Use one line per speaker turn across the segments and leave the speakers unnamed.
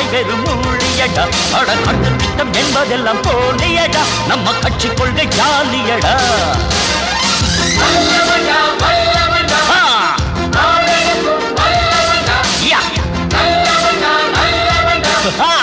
வாழ்க்கை வெறும் ஊழியடா அட கட்டு திட்டம் என்பதெல்லாம் போலியடா நம்ம கட்சி கொள்கை ஜாலியடா ஆ. யா. ஆ.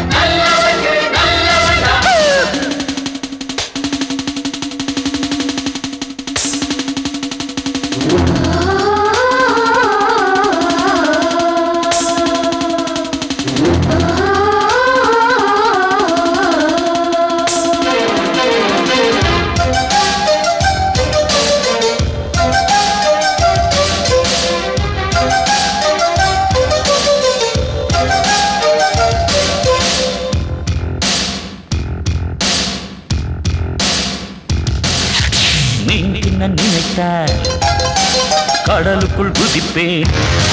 நீ என்ன நினைத்த கடலுக்குள் குதிப்பேன்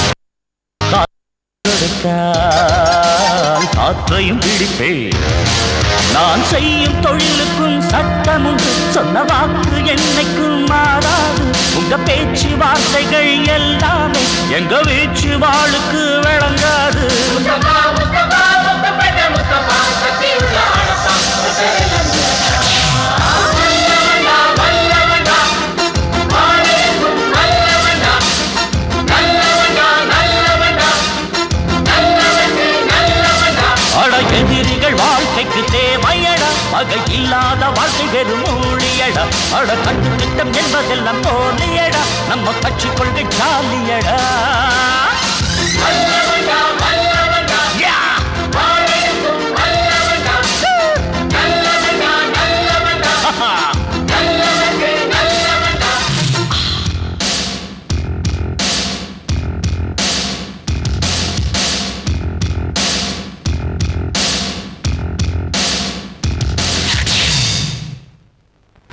காற்றெடுத்தால் காற்றையும் பிடிப்பேன் நான் செய்யும் தொழிலுக்கும் சட்டம் உண்டு சொன்ன வாக்கு என்னைக்கும் மாறாது உங்க பேச்சு வார்த்தைகள் எல்லாமே எங்க வீச்சு வாளுக்கு விளங்காது அட எதிரிகள் வாழ்க்கைக்கு தேவையடா பகை இல்லாத வாழ்க்கை வெறும் ஊழியடா அட கட்டு திட்டம் என்பதெல்லாம் போலியடா நம்ம கட்சி கொள்கை ஜாலியடா